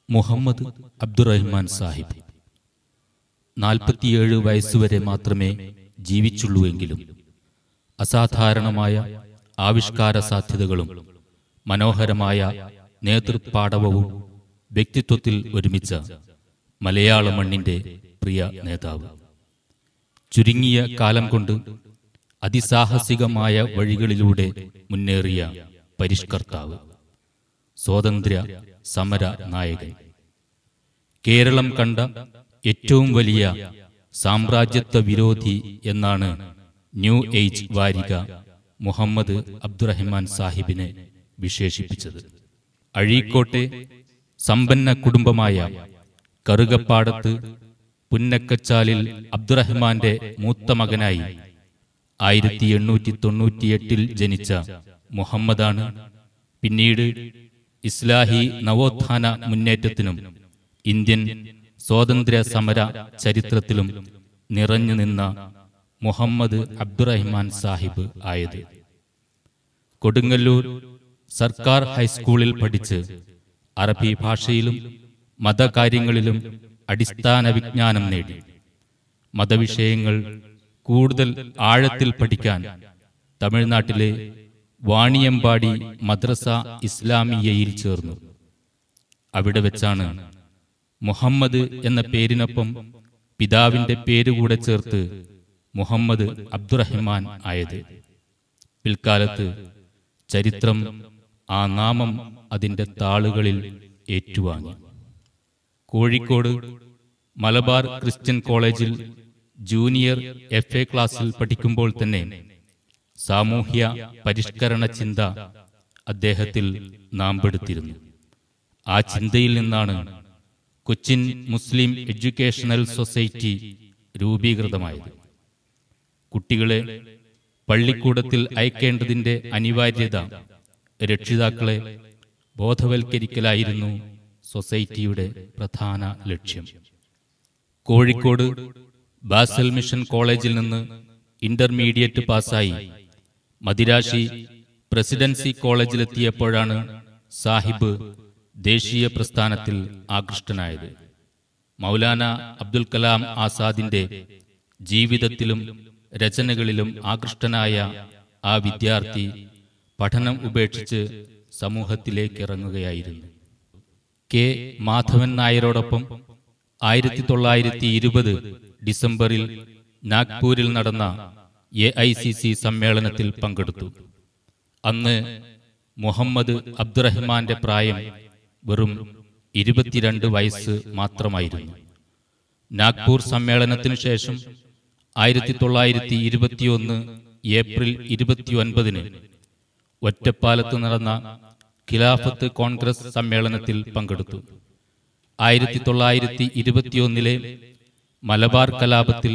മുഹമ്മദ് അബ്ദുറഹ്മാൻ സാഹിബ് നാൽപ്പത്തിയേഴ് വയസ്സുവരെ മാത്രമേ ജീവിച്ചുള്ളൂവെങ്കിലും അസാധാരണമായ ആവിഷ്കാര സാധ്യതകളും മനോഹരമായ നേതൃപാടവവും വ്യക്തിത്വത്തിൽ ഒരുമിച്ച മലയാള മണ്ണിന്റെ പ്രിയ നേതാവ് ചുരുങ്ങിയ കാലം കൊണ്ട് അതിസാഹസികമായ വഴികളിലൂടെ മുന്നേറിയ പരിഷ്കർത്താവ് സ്വാതന്ത്ര്യ സമര നായകൻ കേരളം കണ്ട ഏറ്റവും വലിയ സാമ്രാജ്യത്വ വിരോധി എന്നാണ് ന്യൂ ഏജ് വാരിക മുഹമ്മദ് അബ്ദുറഹ്മാൻ സാഹിബിനെ വിശേഷിപ്പിച്ചത് അഴീക്കോട്ടെ സമ്പന്ന കുടുംബമായ കറുകപ്പാടത്ത് പുന്നക്കച്ചാലിൽ അബ്ദുറഹ്മാന്റെ മൂത്ത മകനായി ആയിരത്തി എണ്ണൂറ്റി തൊണ്ണൂറ്റിയെട്ടിൽ ജനിച്ച മുഹമ്മദാണ് പിന്നീട് ഇസ്ലാഹി നവോത്ഥാന മുന്നേറ്റത്തിനും ഇന്ത്യൻ സ്വാതന്ത്ര്യ സമര ചരിത്രത്തിലും നിറഞ്ഞു നിന്ന മുഹമ്മദ് അബ്ദുറഹ്മാൻ സാഹിബ് ആയത് കൊടുങ്ങല്ലൂർ സർക്കാർ ഹൈസ്കൂളിൽ പഠിച്ച് അറബി ഭാഷയിലും മതകാര്യങ്ങളിലും അടിസ്ഥാന വിജ്ഞാനം നേടി മതവിഷയങ്ങൾ കൂടുതൽ ആഴത്തിൽ പഠിക്കാൻ തമിഴ്നാട്ടിലെ വാണിയമ്പാടി മദ്രസ ഇസ്ലാമിയയിൽ ചേർന്നു അവിടെ വെച്ചാണ് മുഹമ്മദ് എന്ന പേരിനൊപ്പം പിതാവിന്റെ പേരുകൂടെ ചേർത്ത് മുഹമ്മദ് അബ്ദുറഹ്മാൻ ആയത് പിൽക്കാലത്ത് ചരിത്രം ആ നാമം അതിന്റെ താളുകളിൽ ഏറ്റുവാങ്ങി കോഴിക്കോട് മലബാർ ക്രിസ്ത്യൻ കോളേജിൽ ജൂനിയർ എഫ് എ ക്ലാസ്സിൽ പഠിക്കുമ്പോൾ തന്നെ സാമൂഹ്യ പരിഷ്കരണ ചിന്ത അദ്ദേഹത്തിൽ നാമ്പെടുത്തിരുന്നു ആ ചിന്തയിൽ നിന്നാണ് കൊച്ചിൻ മുസ്ലിം എഡ്യൂക്കേഷണൽ സൊസൈറ്റി രൂപീകൃതമായത് കുട്ടികളെ പള്ളിക്കൂടത്തിൽ അയക്കേണ്ടതിന്റെ അനിവാര്യത രക്ഷിതാക്കളെ ബോധവൽക്കരിക്കലായിരുന്നു സൊസൈറ്റിയുടെ പ്രധാന ലക്ഷ്യം കോഴിക്കോട് ബാസൽ മിഷൻ കോളേജിൽ നിന്ന് ഇന്റർമീഡിയറ്റ് പാസ്സായി മദിരാശി പ്രസിഡൻസി കോളേജിലെത്തിയപ്പോഴാണ് സാഹിബ് ദേശീയ പ്രസ്ഥാനത്തിൽ ആകൃഷ്ടനായത് മൗലാന അബ്ദുൽ കലാം ആസാദിന്റെ ജീവിതത്തിലും രചനകളിലും ആകൃഷ്ടനായ ആ വിദ്യാർത്ഥി പഠനം ഉപേക്ഷിച്ച് സമൂഹത്തിലേക്ക് ഇറങ്ങുകയായിരുന്നു കെ മാധവൻ നായരോടൊപ്പം ആയിരത്തി തൊള്ളായിരത്തി ഇരുപത് ഡിസംബറിൽ നാഗ്പൂരിൽ നടന്ന എ ഐ സി സി സമ്മേളനത്തിൽ പങ്കെടുത്തു അന്ന് മുഹമ്മദ് അബ്ദുറഹ്മാന്റെ പ്രായം വെറും ഇരുപത്തിരണ്ട് വയസ്സ് മാത്രമായിരുന്നു നാഗ്പൂർ സമ്മേളനത്തിനു ശേഷം ആയിരത്തി തൊള്ളായിരത്തി ഇരുപത്തിയൊന്ന് ഏപ്രിൽ ഇരുപത്തിയൊൻപതിന് ഒറ്റപ്പാലത്ത് നടന്ന ഖിലാഫത്ത് കോൺഗ്രസ് സമ്മേളനത്തിൽ പങ്കെടുത്തു ആയിരത്തി തൊള്ളായിരത്തി ഇരുപത്തിയൊന്നിലെ മലബാർ കലാപത്തിൽ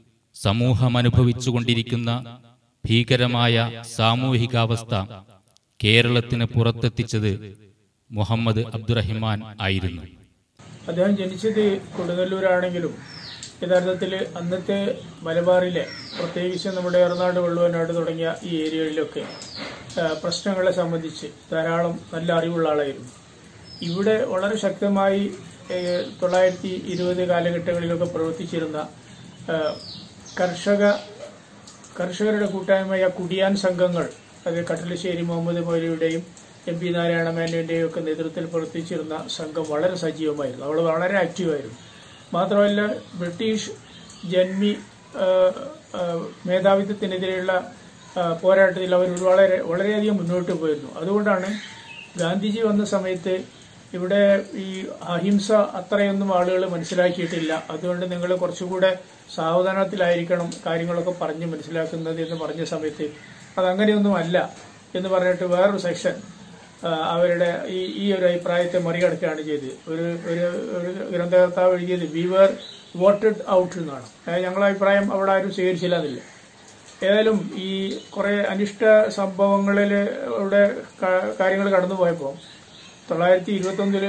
സമൂഹമനുഭവിച്ചുകൊണ്ടിരിക്കുന്ന ഭീകരമായ സാമൂഹികാവസ്ഥ കേരളത്തിന് പുറത്തെത്തിച്ചത് മുഹമ്മദ് അബ്ദുറഹിമാൻ ആയിരുന്നു അദ്ദേഹം ജനിച്ചത് കൊടുങ്ങല്ലൂരാണെങ്കിലും യഥാർത്ഥത്തിൽ അന്നത്തെ മലബാറിലെ പ്രത്യേകിച്ച് നമ്മുടെ എറണാട് വെള്ളുവനാട് തുടങ്ങിയ ഈ ഏരിയകളിലൊക്കെ ആ, പ്രശ്നങ്ങളെ സംബന്ധിച്ച് ധാരാളം നല്ല അറിവുള്ള ആളായിരുന്നു ഇവിടെ വളരെ ശക്തമായി ഏ, തൊള്ളായിരത്തി ഇരുപത് കാലഘട്ടങ്ങളിലൊക്കെ പ്രവർത്തിച്ചിരുന്ന ആ, കർഷക കർഷകരുടെ കൂട്ടായ്മയായ കുടിയാൻ സംഘങ്ങൾ അത് കട്ടലശ്ശേരി മുഹമ്മദ് മൗലവിയുടെയും എം പി നാരായണ മേനോന്റെയും ഒക്കെ നേതൃത്വത്തിൽ പ്രവർത്തിച്ചിരുന്ന സംഘം വളരെ സജീവമായിരുന്നു അവിടെ വളരെ ആക്റ്റീവായിരുന്നു മാത്രമല്ല ബ്രിട്ടീഷ് ജന്മി ആ, ആ, മേധാവിത്വത്തിനെതിരെയുള്ള ആ, പോരാട്ടത്തിൽ അവർ ഒരു വളരെ വളരെയധികം മുന്നോട്ട് പോയിരുന്നു അതുകൊണ്ടാണ് ഗാന്ധിജി വന്ന സമയത്ത് ഇവിടെ ഈ അഹിംസ അത്രയൊന്നും ആളുകൾ മനസ്സിലാക്കിയിട്ടില്ല അതുകൊണ്ട് നിങ്ങൾ കുറച്ചുകൂടെ സാവധാനത്തിലായിരിക്കണം കാര്യങ്ങളൊക്കെ പറഞ്ഞ് മനസ്സിലാക്കുന്നത് എന്ന് പറഞ്ഞ സമയത്ത് അതങ്ങനെയൊന്നും അല്ല എന്ന് പറഞ്ഞിട്ട് വേറൊരു സെക്ഷൻ ആ, അവരുടെ ഈ ഈ ഒരു അഭിപ്രായത്തെ മറികടക്കുകയാണ് ചെയ്തത് ഒരു ഒരു ഒരു ഗ്രന്ഥകർത്താവ് എഴുതിയത് വി വേർ വോട്ടഡ് ഔട്ട് എന്നാണ് അതായത് ഞങ്ങളുടെ അഭിപ്രായം അവിടെ ആരും സ്വീകരിച്ചില്ല എന്നില്ല ഏതായാലും ഈ കുറെ അനിഷ്ട സംഭവങ്ങളിൽ ഇവിടെ കാര്യങ്ങൾ കടന്നു പോയപ്പോൾ തൊള്ളായിരത്തി ഇരുപത്തൊന്നില്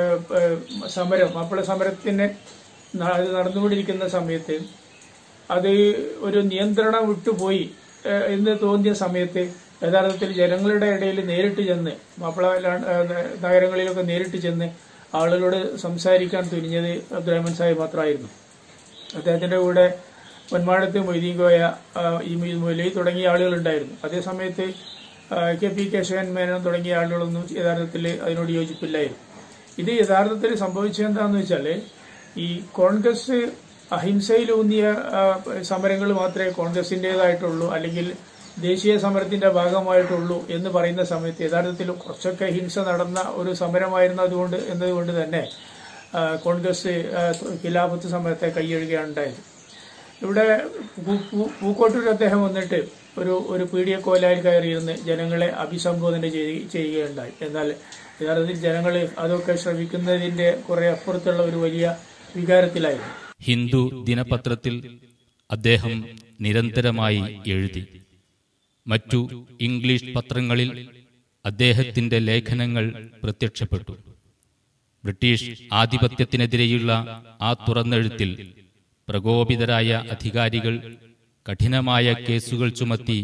സമരം മാപ്പിള സമരത്തിന് ന- അത് നടന്നുകൊണ്ടിരിക്കുന്ന സമയത്ത് അത് ഒരു നിയന്ത്രണം വിട്ടുപോയി ഏഹ്, എന്ന് തോന്നിയ സമയത്ത് യഥാർത്ഥത്തിൽ ജനങ്ങളുടെ ഇടയിൽ നേരിട്ട് ചെന്ന് മാപ്പിള ലാ- ഏഹ്, നഗരങ്ങളിലൊക്കെ നേരിട്ട് ചെന്ന് ആളുകളോട് സംസാരിക്കാൻ തുനിഞ്ഞത് അബ്ദുറഹ്മാൻ സാഹിബ് മാത്രമായിരുന്നു അദ്ദേഹത്തിന്റെ കൂടെ പൊന്മാടത്ത് മൊയ്തീൻ കോയ ആ, ഈ മൊലി തുടങ്ങിയ ആളുകളുണ്ടായിരുന്നു അതേസമയത്ത് ആ, കെ പി കേശവൻ മേനോൻ തുടങ്ങിയ ആളുകളൊന്നും യഥാർത്ഥത്തിൽ അതിനോട് യോജിപ്പില്ലായിരുന്നു ഇത് യഥാർത്ഥത്തിൽ സംഭവിച്ചത് എന്താണെന്ന് വെച്ചാൽ ഈ കോൺഗ്രസ് അഹിംസയിലൂന്നിയ ആ, സമരങ്ങൾ മാത്രമേ കോൺഗ്രസിൻ്റെതായിട്ടുള്ളൂ അല്ലെങ്കിൽ ദേശീയ സമരത്തിന്റെ ഭാഗമായിട്ടുള്ളൂ എന്ന് പറയുന്ന സമയത്ത് യഥാർത്ഥത്തിൽ കുറച്ചൊക്കെ ഹിംസ നടന്ന ഒരു സമരമായിരുന്നു അതുകൊണ്ട് എന്നതുകൊണ്ട് തന്നെ ആ, കോൺഗ്രസ് ആ, ഖിലാഫത്ത് സമരത്തെ കൈയഴുകയാണ് ഉണ്ടായത് ഇവിടെ പൂ- പൂ- പൂക്കോട്ടൂർ അദ്ദേഹം വന്നിട്ട് ഒരു ഒരു പീഡിയ കോലായിൽ കയറിയിരുന്ന് ജനങ്ങളെ അഭിസംബോധന ചെയ്യ- ചെയ്യുകയുണ്ടായി എന്നാൽ യഥാർത്ഥത്തിൽ ജനങ്ങൾ അതൊക്കെ ശ്രമിക്കുന്നതിന്റെ കുറെ അപ്പുറത്തുള്ള ഒരു വലിയ വികാരത്തിലായിരുന്നു ഹിന്ദു ദിനപത്രത്തിൽ അദ്ദേഹം നിരന്തരമായി എഴുതി മറ്റു ഇംഗ്ലീഷ് പത്രങ്ങളിൽ അദ്ദേഹത്തിന്റെ ലേഖനങ്ങൾ പ്രത്യക്ഷപ്പെട്ടു ബ്രിട്ടീഷ് ആധിപത്യത്തിനെതിരെയുള്ള ആ തുറന്നെഴുത്തിൽ പ്രകോപിതരായ അധികാരികൾ കഠിനമായ കേസുകൾ ചുമത്തി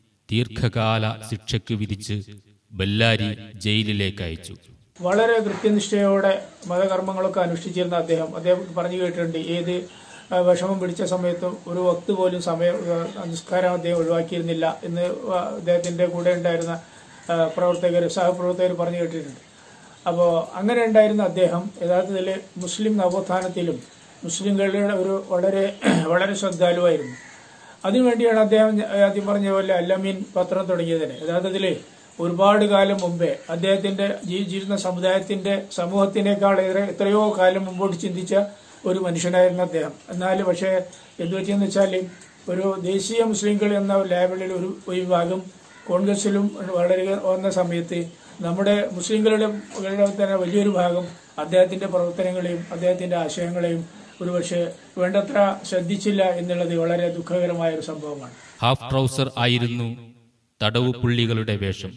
ദീർഘകാല ശിക്ഷയ്ക്ക് വിധിച്ച് ബല്ലാരി ജയിലിലേക്ക് അയച്ചു വളരെ കൃത്യനിഷ്ഠയോടെ മതകർമ്മങ്ങളൊക്കെ അനുഷ്ഠിച്ചിരുന്ന അദ്ദേഹം അദ്ദേഹം പറഞ്ഞു കേട്ടിട്ടുണ്ട് ഏത് ആ, വിഷമം പിടിച്ച സമയത്തും ഒരു വക്ത് പോലും സമയം ആ, നിസ്കാരം അദ്ദേഹം ഒഴിവാക്കിയിരുന്നില്ല എന്ന് ആ, അദ്ദേഹത്തിന്റെ കൂടെ ഉണ്ടായിരുന്ന ആ, പ്രവർത്തകർ സഹപ്രവർത്തകർ പറഞ്ഞു കേട്ടിട്ടുണ്ട് അപ്പോൾ അങ്ങനെ ഉണ്ടായിരുന്ന അദ്ദേഹം യഥാർത്ഥത്തിൽ മുസ്ലിം നവോത്ഥാനത്തിലും മുസ്ലിങ്ങളുടെ ഒരു വളരെ വളരെ ശ്രദ്ധാലുവായിരുന്നു അതിനുവേണ്ടിയാണ് അദ്ദേഹം ആദ്യം പറഞ്ഞ പോലെ അല്ലമീൻ പത്രം തുടങ്ങിയതിന് യഥാർത്ഥത്തിൽ ഒരുപാട് കാലം മുമ്പേ അദ്ദേഹത്തിന്റെ ജീവിച്ചിരുന്ന സമുദായത്തിന്റെ സമൂഹത്തിനേക്കാളേറെ എത്രയോ കാലം മുമ്പോട്ട് ചിന്തിച്ച ഒരു മനുഷ്യനായിരുന്നു അദ്ദേഹം എന്നാൽ പക്ഷേ എന്തു പറ്റിയെന്ന് വെച്ചാൽ ഒരു ദേശീയ മുസ്ലിംകൾ എന്ന ലേബലിൽ ഒരു ഒരു വിഭാഗം കോൺഗ്രസിലും വളരെ വന്ന സമയത്ത് നമ്മുടെ മുസ്ലിങ്ങളുടെ തന്നെ വലിയൊരു ഭാഗം അദ്ദേഹത്തിന്റെ പ്രവർത്തനങ്ങളെയും അദ്ദേഹത്തിന്റെ ആശയങ്ങളെയും ഒരുപക്ഷെ വേണ്ടത്ര ശ്രദ്ധിച്ചില്ല എന്നുള്ളത് വളരെ ദുഃഖകരമായ ഒരു സംഭവമാണ് ഹാഫ് ട്രൗസർ ആയിരുന്നു തടവു പുള്ളികളുടെ വേഷം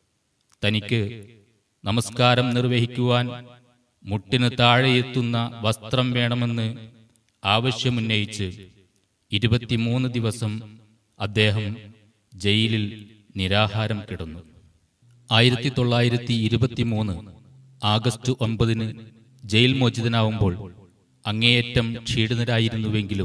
തനിക്ക് നമസ്കാരം നിർവഹിക്കുവാൻ മുട്ടിന് താഴെയെത്തുന്ന വസ്ത്രം വേണമെന്ന് ആവശ്യമുന്നയിച്ച് ഇരുപത്തിമൂന്ന് ദിവസം അദ്ദേഹം ജയിലിൽ നിരാഹാരം കിടന്നു ആയിരത്തി തൊള്ളായിരത്തി ഇരുപത്തിമൂന്ന് ആഗസ്റ്റ് ഒൻപതിന് ജയിൽ മോചിതനാവുമ്പോൾ അങ്ങേയറ്റം ക്ഷീണിതരായിരുന്നുവെങ്കിലും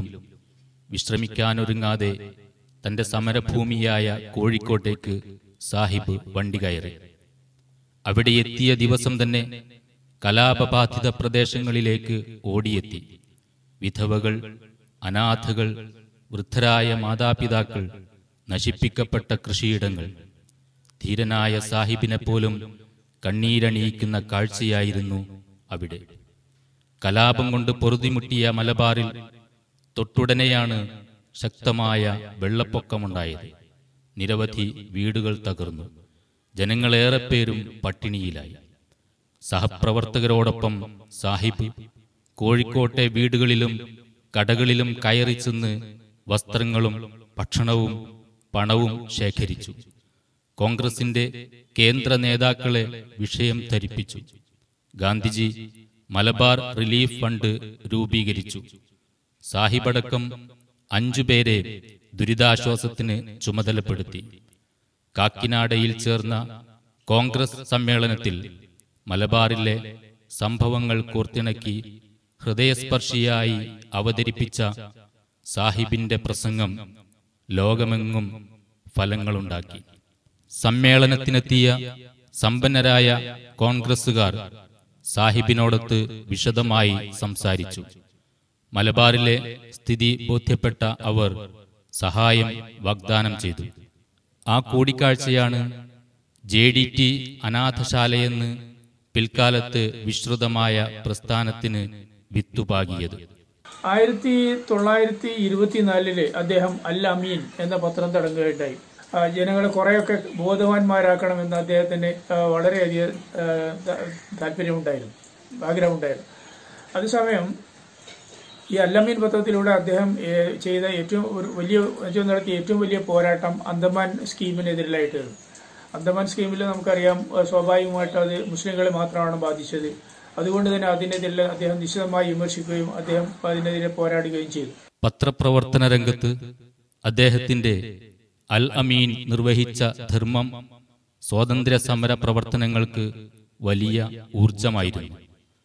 വിശ്രമിക്കാനൊരുങ്ങാതെ തന്റെ സമരഭൂമിയായ കോഴിക്കോട്ടേക്ക് സാഹിബ് വണ്ടി കയറി അവിടെ എത്തിയ ദിവസം തന്നെ കലാപബാധിത പ്രദേശങ്ങളിലേക്ക് ഓടിയെത്തി വിധവകൾ അനാഥകൾ വൃദ്ധരായ മാതാപിതാക്കൾ നശിപ്പിക്കപ്പെട്ട കൃഷിയിടങ്ങൾ ധീരനായ സാഹിബിനെ പോലും കണ്ണീരണിയിക്കുന്ന കാഴ്ചയായിരുന്നു അവിടെ കലാപം കൊണ്ട് പൊറുതിമുട്ടിയ മലബാറിൽ തൊട്ടുടനെയാണ് ശക്തമായ വെള്ളപ്പൊക്കമുണ്ടായത് നിരവധി വീടുകൾ തകർന്നു ജനങ്ങളേറെ പേരും പട്ടിണിയിലായി സഹപ്രവർത്തകരോടൊപ്പം സാഹിബ് കോഴിക്കോട്ടെ വീടുകളിലും കടകളിലും കയറി ചെന്ന് വസ്ത്രങ്ങളും ഭക്ഷണവും പണവും ശേഖരിച്ചു കോൺഗ്രസിന്റെ കേന്ദ്ര നേതാക്കളെ വിഷയം ധരിപ്പിച്ചു ഗാന്ധിജി മലബാർ റിലീഫ് ഫണ്ട് രൂപീകരിച്ചു സാഹിബടക്കം അഞ്ചുപേരെ ദുരിതാശ്വാസത്തിന് ചുമതലപ്പെടുത്തി കാക്കിനാടയിൽ ചേർന്ന കോൺഗ്രസ് സമ്മേളനത്തിൽ മലബാറിലെ സംഭവങ്ങൾ കോർത്തിണക്കി ഹൃദയസ്പർശിയായി അവതരിപ്പിച്ച സാഹിബിന്റെ പ്രസംഗം ലോകമെങ്ങും ഫലങ്ങളുണ്ടാക്കി സമ്മേളനത്തിനെത്തിയ സമ്പന്നരായ കോൺഗ്രസുകാർ സാഹിബിനോടൊത്ത് വിശദമായി സംസാരിച്ചു മലബാറിലെ സ്ഥിതി ബോധ്യപ്പെട്ട അവർ സഹായം വാഗ്ദാനം ചെയ്തു ആ കൂടിക്കാഴ്ചയാണ് ജെ ഡി ടി അനാഥശാലയെന്ന് പിൽക്കാലത്ത് വിശ്രുതമായ പ്രസ്ഥാനത്തിന് വിത്തുപാകിയത് ആയിരത്തി തൊള്ളായിരത്തി ഇരുപത്തിനാലില് അദ്ദേഹം അൽ അമീൻ എന്ന പത്രം തുടങ്ങുകയുണ്ടായി ആ, ജനങ്ങളെ കുറെയൊക്കെ ബോധവാന്മാരാക്കണമെന്ന് അദ്ദേഹത്തിന് ആ, വളരെയധികം ആ, ത- താല്പര്യമുണ്ടായിരുന്നു ആഗ്രഹമുണ്ടായിരുന്നു അതേസമയം ഈ അല്ലമീൻ പത്രത്തിലൂടെ അദ്ദേഹം ഏ, ചെയ്ത ഏറ്റവും ഒരു വലിയ ഏറ്റവും നടത്തിയ ഏറ്റവും വലിയ പോരാട്ടം അന്തമാൻ സ്കീമിനെതിരായിട്ടായിരുന്നു അന്തമാൻ സ്കീമിൽ നമുക്കറിയാം ആ, സ്വാഭാവികമായിട്ടും അത് മുസ്ലിങ്ങളെ മാത്രമാണ് ബാധിച്ചത് അതുകൊണ്ട് തന്നെ അതിനെതിരെ അദ്ദേഹം നിശിതമായി വിമർശിക്കുകയും അദ്ദേഹം അതിനെതിരെ പോരാടുകയും ചെയ്തു പത്രപ്രവർത്തന രംഗത്ത് അദ്ദേഹത്തിന്റെ അൽ അമീൻ നിർവഹിച്ച ധർമ്മം സ്വാതന്ത്ര്യ സമര പ്രവർത്തനങ്ങൾക്ക് വലിയ ഊർജമായിരുന്നു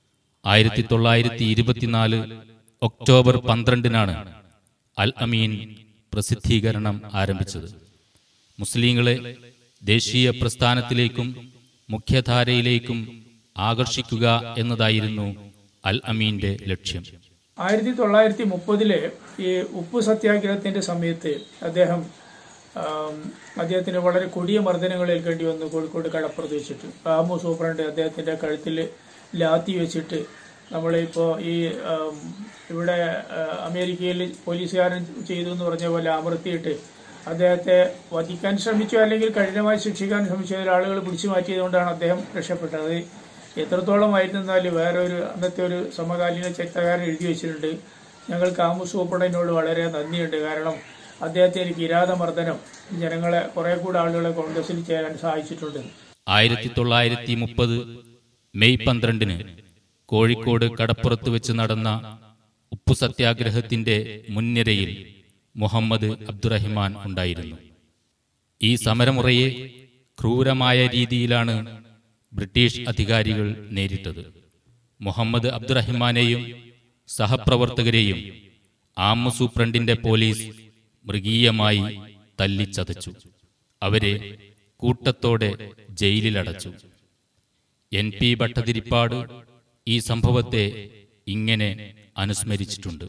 ആയിരത്തി തൊള്ളായിരത്തി ഇരുപത്തിനാല് ഒക്ടോബർ പന്ത്രണ്ടിനാണ് അൽ അമീൻ പ്രസിദ്ധീകരണം ആരംഭിച്ചത് മുസ്ലിങ്ങളെ ദേശീയ പ്രസ്ഥാനത്തിലേക്കും മുഖ്യധാരയിലേക്കും ആകർഷിക്കുക എന്നതായിരുന്നു അൽ അമീന്റെ ലക്ഷ്യം ആയിരത്തി തൊള്ളായിരത്തി മുപ്പതിലെ ഈ ഉപ്പു സത്യാഗ്രഹത്തിന്റെ സമയത്ത് അദ്ദേഹം ആം, അദ്ദേഹത്തിന് വളരെ കൊടിയ മർദ്ദനങ്ങൾ ഏൽക്കേണ്ടി വന്നു കോഴിക്കോട് കടപ്പുറത്ത് വെച്ചിട്ട് റാമു സൂപ്രണ്ട് അദ്ദേഹത്തിന്റെ കഴുത്തിൽ ലാത്തി വെച്ചിട്ട് നമ്മളിപ്പോൾ ഈ ആം, ഇവിടെ ആ, അമേരിക്കയിൽ പോലീസുകാരൻ ചെയ്തു എന്ന് പറഞ്ഞ പോലെ അമർത്തിയിട്ട് അദ്ദേഹത്തെ വധിക്കാൻ ശ്രമിച്ചു അല്ലെങ്കിൽ കഠിനമായി ശിക്ഷിക്കാൻ ശ്രമിച്ചു ആളുകൾ പിടിച്ചു മാറ്റിയതുകൊണ്ടാണ് അദ്ദേഹം രക്ഷപ്പെട്ടത് അത് എത്രത്തോളം ആയിരുന്നാൽ വേറെ ഒരു അന്നത്തെ ഒരു സമകാലീന ചരിത്രകാരൻ എഴുതി വെച്ചിട്ടുണ്ട് ഞങ്ങൾ കാമു സൂപ്പറിനോട് വളരെ നന്ദിയുണ്ട് കാരണം അദ്ദേഹത്തിന് കിരാതമർദ്ദനം ജനങ്ങളെ കുറെ കൂടെ ആളുകളെ കോൺഗ്രസിൽ ചേരാൻ സഹായിച്ചിട്ടുണ്ട് ആയിരത്തി തൊള്ളായിരത്തി മുപ്പത് മെയ് പന്ത്രണ്ടിന് കോഴിക്കോട് കടപ്പുറത്ത് വെച്ച് നടന്ന ഉപ്പു സത്യാഗ്രഹത്തിന്റെ മുൻനിരയിൽ മുഹമ്മദ് അബ്ദുറഹിമാൻ ഉണ്ടായിരുന്നു ഈ സമരമുറയെ ക്രൂരമായ രീതിയിലാണ് ബ്രിട്ടീഷ് അധികാരികൾ നേരിട്ടത് മുഹമ്മദ് അബ്ദുറഹിമാനെയും സഹപ്രവർത്തകരെയും ആമ സൂപ്രണ്ടിന്റെ പോലീസ് മൃഗീയമായി തല്ലിച്ചതച്ചു അവരെ കൂട്ടത്തോടെ ജയിലിലടച്ചു എൻ പി ഭട്ടതിരിപ്പാട് ഈ സംഭവത്തെ ഇങ്ങനെ അനുസ്മരിച്ചിട്ടുണ്ട്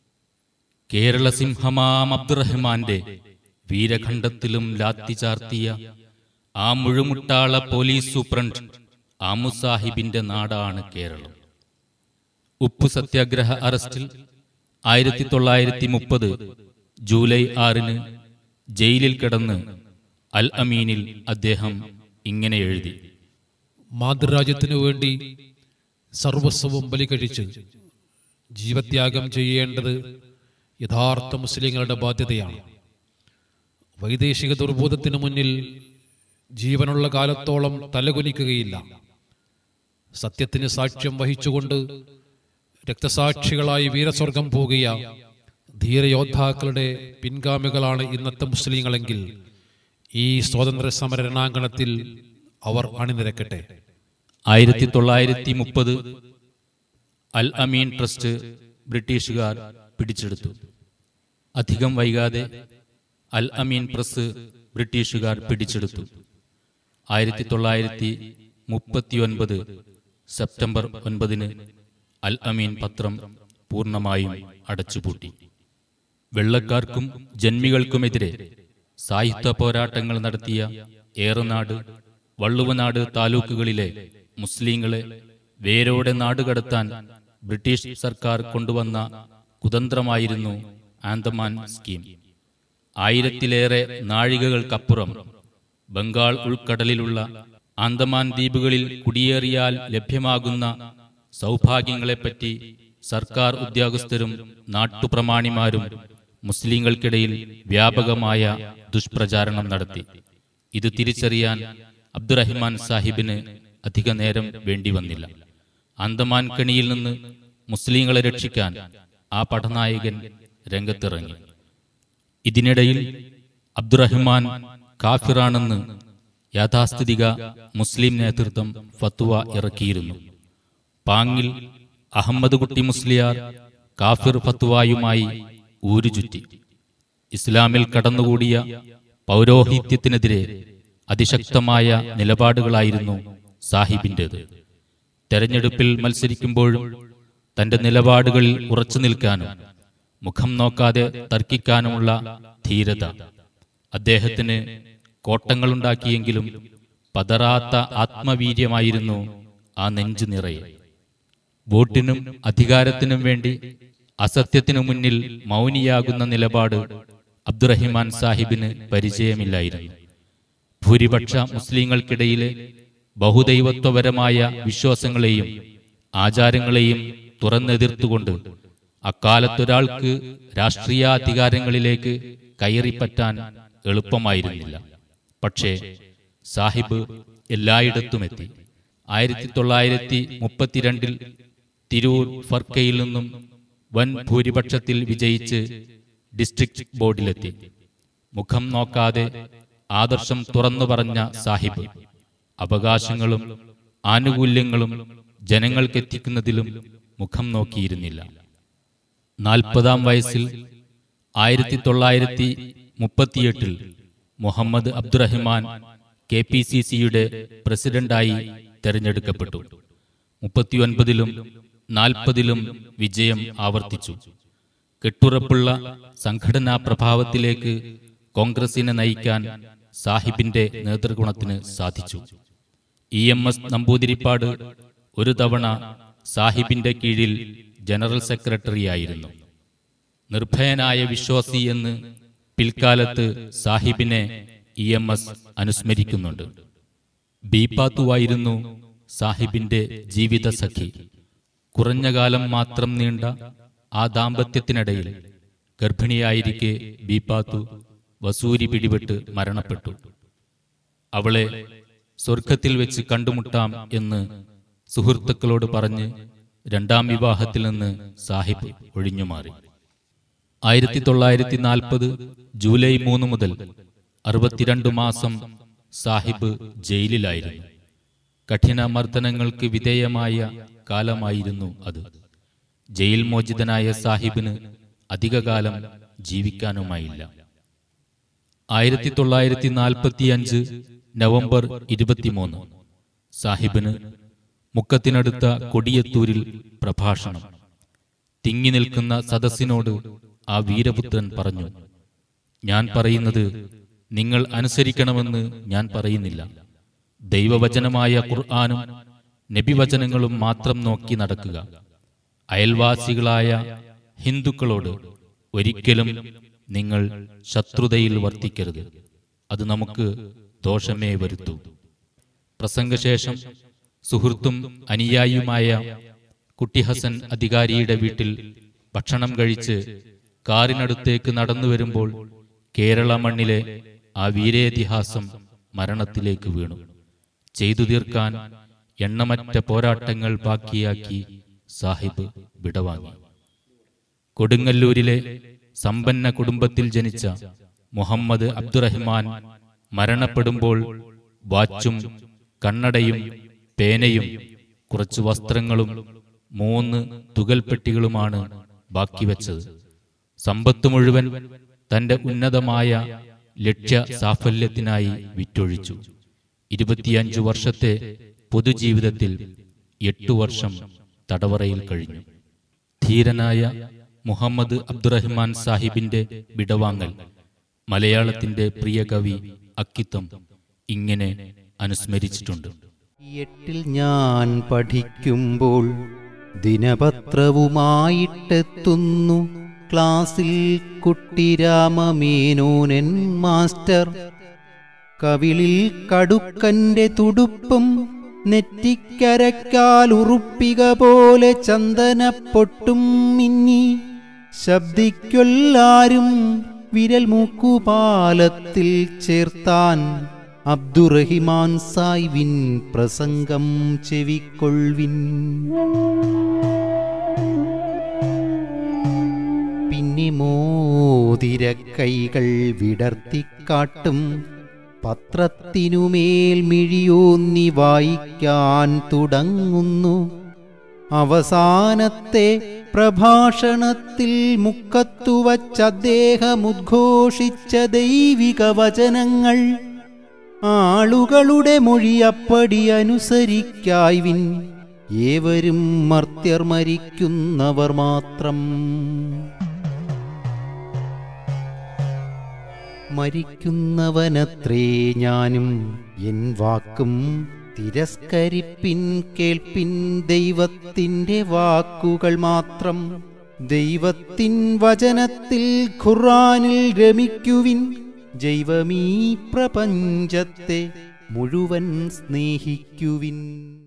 കേരള സിംഹമാം അബ്ദുറഹ്മാന്റെ വീരഖണ്ഡത്തിലും ലാത്തി ചാർത്തിയ ആ മുഴുമുട്ടാള പോലീസ് സൂപ്രണ്ട് ആമു സാഹിബിന്റെ നാടാണ് കേരളം ഉപ്പു സത്യാഗ്രഹ അറസ്റ്റിൽ ആയിരത്തി തൊള്ളായിരത്തി മുപ്പത് ജൂലൈ ആറിന് ജയിലിൽ കിടന്ന് അൽ അമീനിൽ അദ്ദേഹം ഇങ്ങനെ എഴുതി മാതൃരാജ്യത്തിനു വേണ്ടി സർവസ്വവും ബലികഴിച്ച് ജീവത്യാഗം ചെയ്യേണ്ടത് യഥാർത്ഥ മുസ്ലിങ്ങളുടെ ബാധ്യതയാണ് വൈദേശിക ദുർബോധത്തിനു മുന്നിൽ ജീവനുള്ള കാലത്തോളം തലകുനിക്കുകയില്ല സത്യത്തിന് സാക്ഷ്യം വഹിച്ചുകൊണ്ട് രക്തസാക്ഷികളായി വീരസ്വർഗം പോകുക ധീരയോദ്ധാക്കളുടെ പിൻഗാമികളാണ് ഇന്നത്തെ മുസ്ലിങ്ങളെങ്കിൽ ഈ സ്വാതന്ത്ര്യ സമര രണാങ്കണത്തിൽ അവർ അണിനിരക്കട്ടെ ആയിരത്തി തൊള്ളായിരത്തി മുപ്പത് അൽ അമീൻ ട്രസ്റ്റ് ബ്രിട്ടീഷുകാർ പിടിച്ചെടുത്തു അധികം വൈകാതെ അൽ അമീൻ പ്രസ് ബ്രിട്ടീഷുകാർ പിടിച്ചെടുത്തു ആയിരത്തി തൊള്ളായിരത്തി മുപ്പത്തിയൊൻപത് സെപ്റ്റംബർ ഒൻപതിന് അൽ അമീൻ പത്രം പൂർണ്ണമായും അടച്ചുപൂട്ടി വെള്ളക്കാർക്കും ജന്മികൾക്കുമെതിരെ സാഹിത്യ പോരാട്ടങ്ങൾ നടത്തിയ ഏറനാട് വള്ളുവനാട് താലൂക്കുകളിലെ മുസ്ലിങ്ങളെ വേരോടെ നാടുകടത്താൻ ബ്രിട്ടീഷ് സർക്കാർ കൊണ്ടുവന്ന കുതന്ത്രമായിരുന്നു ആന്തമാൻ സ്കീം ആയിരത്തിലേറെ നാഴികകൾക്കപ്പുറം ബംഗാൾ ഉൾക്കടലിലുള്ള ആന്തമാൻ ദ്വീപുകളിൽ കുടിയേറിയാൽ ലഭ്യമാകുന്ന സൗഭാഗ്യങ്ങളെപ്പറ്റി സർക്കാർ ഉദ്യോഗസ്ഥരും നാട്ടുപ്രമാണിമാരും മുസ്ലിങ്ങൾക്കിടയിൽ വ്യാപകമായ ദുഷ്പ്രചാരണം നടത്തി ഇത് തിരിച്ചറിയാൻ അബ്ദുറഹിമാൻ സാഹിബിന് അധിക നേരം വേണ്ടി വന്നില്ല അന്തമാൻ കണിയിൽ നിന്ന് മുസ്ലിങ്ങളെ രക്ഷിക്കാൻ ആ പടനായകൻ രംഗത്തിറങ്ങി ഇതിനിടയിൽ അബ്ദുറഹ്മാൻ കാഫിറാണെന്ന് യാഥാസ്ഥിതിക മുസ്ലിം നേതൃത്വം ഫത്വ ഇറക്കിയിരുന്നു പാങ്ങിൽ അഹമ്മദ് കുട്ടി മുസ്ലിയാർ കാഫിർ ഫത്വായുമായി ഊരുചുറ്റി ഇസ്ലാമിൽ കടന്നുകൂടിയ പൗരോഹിത്യത്തിനെതിരെ അതിശക്തമായ നിലപാടുകളായിരുന്നു സാഹിബിൻ്റെത് തെരഞ്ഞെടുപ്പിൽ മത്സരിക്കുമ്പോഴും തന്റെ നിലപാടുകളിൽ ഉറച്ചു നിൽക്കാനും മുഖം നോക്കാതെ തർക്കിക്കാനുമുള്ള ധീരത അദ്ദേഹത്തിന് കോട്ടങ്ങളുണ്ടാക്കിയെങ്കിലും പതറാത്ത ആത്മവീര്യമായിരുന്നു ആ നെഞ്ചു നിറയെ വോട്ടിനും അധികാരത്തിനും വേണ്ടി അസത്യത്തിനു മുന്നിൽ മൗനിയാകുന്ന നിലപാട് അബ്ദുറഹിമാൻ സാഹിബിന് പരിചയമില്ലായിരുന്നു ഭൂരിപക്ഷ മുസ്ലിങ്ങൾക്കിടയിലെ ബഹുദൈവത്വപരമായ വിശ്വാസങ്ങളെയും ആചാരങ്ങളെയും തുറന്നെതിർത്തുകൊണ്ട് അക്കാലത്തൊരാൾക്ക് രാഷ്ട്രീയാധികാരങ്ങളിലേക്ക് കയറിപ്പറ്റാൻ എളുപ്പമായിരുന്നില്ല പക്ഷേ സാഹിബ് എല്ലായിടത്തുമെത്തി ആയിരത്തി തൊള്ളായിരത്തി മുപ്പത്തിരണ്ടിൽ തിരൂർ ഫർക്കയിൽ നിന്നും വൻ ഭൂരിപക്ഷത്തിൽ വിജയിച്ച് ഡിസ്ട്രിക്ട് ബോർഡിലെത്തി മുഖം നോക്കാതെ ആദർശം തുറന്നു പറഞ്ഞ സാഹിബ് അവകാശങ്ങളും ആനുകൂല്യങ്ങളും ജനങ്ങൾക്കെത്തിക്കുന്നതിലും മുഖം നോക്കിയിരുന്നില്ല നാൽപ്പതാം വയസ്സിൽ ആയിരത്തി തൊള്ളായിരത്തി മുപ്പത്തിയെട്ടിൽ Muhammad Abdurahiman K P C സിയുടെ പ്രസിഡന്റായി തെരഞ്ഞെടുക്കപ്പെട്ടു മുപ്പത്തിയൊൻപതിലും നാൽപ്പതിലും വിജയം ആവർത്തിച്ചു കെട്ടുറപ്പുള്ള സംഘടനാ പ്രഭാവത്തിലേക്ക് കോൺഗ്രസിനെ നയിക്കാൻ സാഹിബിന്റെ നേതൃഗുണത്തിന് സാധിച്ചു ഇ എം എസ് നമ്പൂതിരിപ്പാട് ഒരു തവണ സാഹിബിന്റെ കീഴിൽ ജനറൽ സെക്രട്ടറിയായിരുന്നു നിർഭയനായ വിശ്വാസി എന്ന് പിൽക്കാലത്ത് സാഹിബിനെ ഇ എം എസ് അനുസ്മരിക്കുന്നുണ്ട് ബീപാത്തുവായിരുന്നു സാഹിബിന്റെ ജീവിത സഖി കുറഞ്ഞ കാലം മാത്രം നീണ്ട ആ ദാമ്പത്യത്തിനിടയിൽ ഗർഭിണിയായിരിക്കെ ബീപാത്തു വസൂരി പിടിപെട്ട് മരണപ്പെട്ടു അവളെ സ്വർഗത്തിൽ വെച്ച് കണ്ടുമുട്ടാം എന്ന് സുഹൃത്തുക്കളോട് പറഞ്ഞ് രണ്ടാം വിവാഹത്തിൽ നിന്ന് സാഹിബ് ഒഴിഞ്ഞുമാറി ആയിരത്തി തൊള്ളായിരത്തി നാൽപ്പത് ജൂലൈ മൂന്ന് മുതൽ അറുപത്തിരണ്ട് മാസം സാഹിബ് ജയിലിലായിരുന്നു കഠിന മർദ്ദനങ്ങൾക്ക് വിധേയമായ കാലമായിരുന്നു അത് ജയിൽ മോചിതനായ സാഹിബിന് അധികകാലം ജീവിക്കാനുമായില്ല ആയിരത്തി തൊള്ളായിരത്തി നാൽപ്പത്തി അഞ്ച് നവംബർ ഇരുപത്തിമൂന്ന് സാഹിബിന് മുക്കത്തിനടുത്ത കൊടിയത്തൂരിൽ പ്രഭാഷണം തിങ്ങി നിൽക്കുന്ന സദസ്സിനോട് ആ വീരപുത്രൻ പറഞ്ഞു ഞാൻ പറയുന്നത് നിങ്ങൾ അനുസരിക്കണമെന്ന് ഞാൻ പറയുന്നില്ല ദൈവവചനമായ ഖുർആാനും നബിവചനങ്ങളും മാത്രം നോക്കി നടക്കുക അയൽവാസികളായ ഹിന്ദുക്കളോട് ഒരിക്കലും നിങ്ങൾ ശത്രുതയിൽ വർത്തിക്കരുത് അത് നമുക്ക് ദോഷമേ വരുത്തൂ പ്രസംഗശേഷം സുഹൃത്തും അനുയായിയുമായ കുട്ടിഹസൻ അധികാരിയുടെ വീട്ടിൽ ഭക്ഷണം കഴിച്ച് കാറിനടുത്തേക്ക് നടന്നു വരുമ്പോൾ കേരള മണ്ണിലെ ആ വീരേതിഹാസം മരണത്തിലേക്ക് വീണു ചെയ്തു തീർക്കാൻ എണ്ണമറ്റ പോരാട്ടങ്ങൾ ബാക്കിയാക്കി സാഹിബ് വിടവാങ്ങി കൊടുങ്ങല്ലൂരിലെ സമ്പന്ന കുടുംബത്തിൽ ജനിച്ച മുഹമ്മദ് അബ്ദുറഹ്മാൻ മരണപ്പെടുമ്പോൾ വാച്ചും കണ്ണടയും പേനയും കുറച്ച് വസ്ത്രങ്ങളും മൂന്ന് തുകൽപ്പെട്ടികളുമാണ് ബാക്കി വെച്ചത് സമ്പത്ത് മുഴുവൻ തന്റെ ഉന്നതമായ ലക്ഷ്യ സാഫല്യത്തിനായി വിറ്റൊഴിച്ചു ഇരുപത്തിയഞ്ചു വർഷത്തെ പൊതുജീവിതത്തിൽ എട്ടു വർഷം തടവറയിൽ കഴിഞ്ഞു ധീരനായ മുഹമ്മദ് അബ്ദുറഹ്മാൻ സാഹിബിന്റെ വിടവാങ്ങൽ മലയാളത്തിന്റെ പ്രിയ കവി അക്കിത്തം ഇങ്ങനെ അനുസ്മരിച്ചിട്ടുണ്ട് എട്ടിൽ ഞാൻ പഠിക്കുമ്പോൾ ദിനപത്രവുമായിട്ടെത്തുന്നു ക്ലാസ്സിൽ കുട്ടിരാമമേനോനൻ മാസ്റ്റർ കവിളിൽ കടുക്കന്റെ തുടുപ്പും നെറ്റിക്കരക്കാൽ ഉറുപ്പിക പോലെ ചന്ദനപ്പൊട്ടും മിന്നി ശബ്ദിക്കൊല്ലാരും വിരൽ മൂക്കുപാലത്തിൽ ചേർത്താൻ അബ്ദുറഹിമാൻ സായിവിൻ പ്രസംഗം ചെവിക്കൊൾവിൻ പിന്നെ മോതിരക്കൈകൾ വിടർത്തിക്കാട്ടും പത്രത്തിനുമേൽ മിഴിയൂന്നി വായിക്കാൻ തുടങ്ങുന്നു അവസാനത്തെ പ്രഭാഷണത്തിൽ മുക്കത്തുവച്ച് അദ്ദേഹം ഉദ്ഘോഷിച്ച ദൈവിക വചനങ്ങൾ ആളുകളുടെ മൊഴിയപ്പടി അനുസരിക്കായ്വിൻ ഏവരും മർത്യർ മരിക്കുന്നവർ മാത്രം മരിക്കുന്നവനത്രേ ഞാനും എൻ വാക്കും തിരസ്കരിപ്പിൻ കേൾപ്പിൻ ദൈവത്തിൻ്റെ വാക്കുകൾ മാത്രം ദൈവത്തിൻ വചനത്തിൽ ഖുറാനിൽ രമിക്കുവിൻ ജൈവമീ പ്രപഞ്ചത്തെ മുഴുവൻ സ്നേഹിക്കുവിൻ